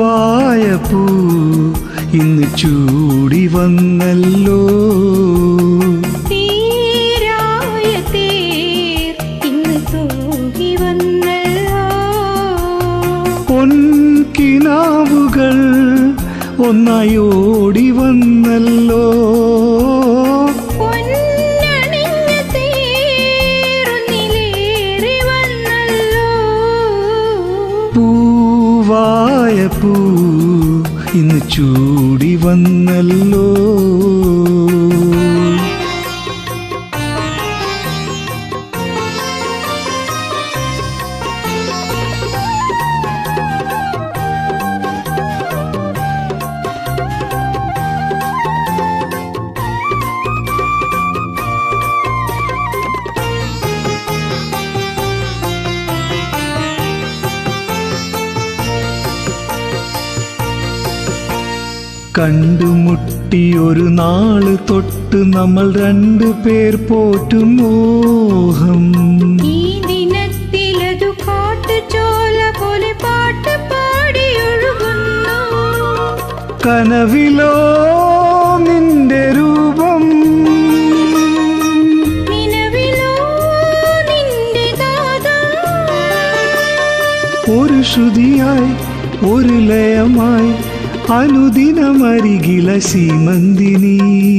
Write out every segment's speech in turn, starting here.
പൂവായ പൂ ഇന്ന് ചൂടി വന്നല്ലോ തീരായ തേർ ഇന്ന് തൂകി വന്നല്ലോ പൊൻകിനാവുകൾ ഒന്നായി ഓടി വന്നല്ലോ പൊന്നണിഞ്ഞ തേരൊന്നിലേറി വന്നല്ലോ പൂവായ പൂ ഇന്ന് ചൂടി വന്നല്ലോ കണ്ടുമുട്ടി ഒരു നാള് തൊട്ട് നമ്മൾ രണ്ടു പേർ പോറ്റും മോഹം ഈ ദിനത്തിലതു കാട്ടുചോല പോലെ പാട്ട് പാടിയൊഴുകുന്നു കനവിലോ നിന്റെ രൂപം നിലവിലോ നിന്റെ ദാദാ ഒരു ശ്രുതിയായി ഒരു ലയമായി അനുദിനമരികില സീമന്തിനി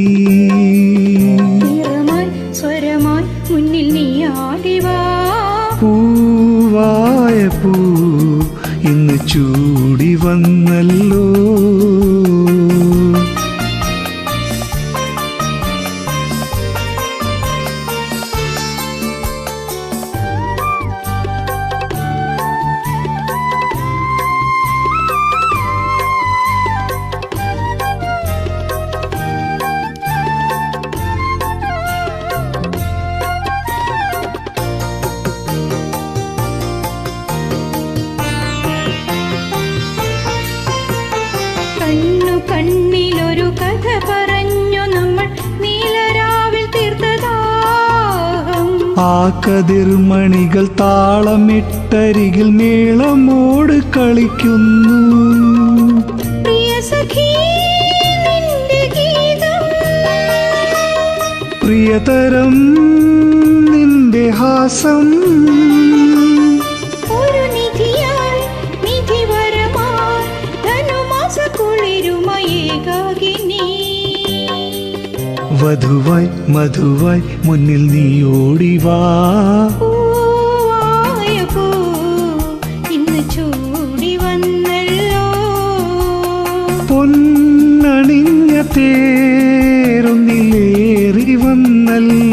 നിറമായി സ്വരമായി മുന്നിൽ നീ ആടിവാ പൂവായ പൂ ഇന്ന് ചൂടി വന്നല്ലോ കണ്ണു കണ്ണിലൊരു കഥ പറഞ്ഞു നമ്മൾ നീലരാവിൽ തീർത്തദാഹം ആ കതിർമണികൾ താളമിട്ടരികിൽ മേളമോട് കളിക്കുന്നു പ്രിയ സഖി നിന്റെ ഗീതം പ്രിയതരം നിന്റെ ഹാസം ഒരു നിധിയായി നിധിവരമായി ധനുമാസ കുളിരുമയേകാകിനി വധുവായി മധുവായി മുന്നിൽ നീ ഓടിവാ പൂവായ പൂ ഇന്ന് ചൂടി വന്നല്ലോ പൊന്നണിഞ്ഞ തേരൊന്നിലേറി വന്നല്ലോ